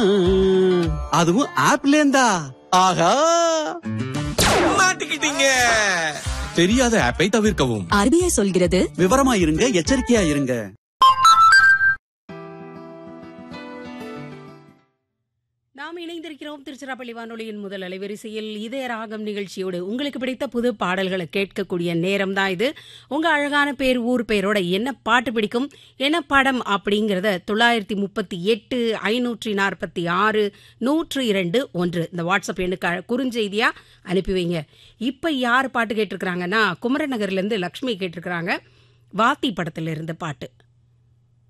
அதுவும் ஆப்ல இருந்தா ஆஹா மாட்டிக்கிட்டீங்க தெரியாத ஆப்பை தவிர்க்கவும் ஆர்பிஐ சொல்கிறது விவரமா இருங்க எச்சரிக்கையா இருங்க நாம் இணைந்திருக்கிறோம் திருச்சிராப்பள்ளி வானொலியின் முதல் அலைவரிசையில் இதய ராகம் நிகழ்ச்சியோடு உங்களுக்கு பிடித்த புது பாடல்களை கேட்கக்கூடிய நேரம் தான் இது உங்க அழகான பேர் ஊர் பேரோட என்ன பாட்டு பிடிக்கும் என்ன படம் அப்படிங்கறத தொள்ளாயிரத்தி முப்பத்தி எட்டு ஐநூற்றி நாற்பத்தி ஆறு நூற்று இரண்டு ஒன்று இந்த வாட்ஸ்அப் எண்ணுக்கு அ- குறுஞ்செய்தியா அனுப்பி வைங்க இப்ப யார் பாட்டு கேட்டிருக்கிறாங்கன்னா குமரநகர்ல இருந்து லக்ஷ்மி கேட்டிருக்கிறாங்க வாத்தி படத்துல இருந்த பாட்டு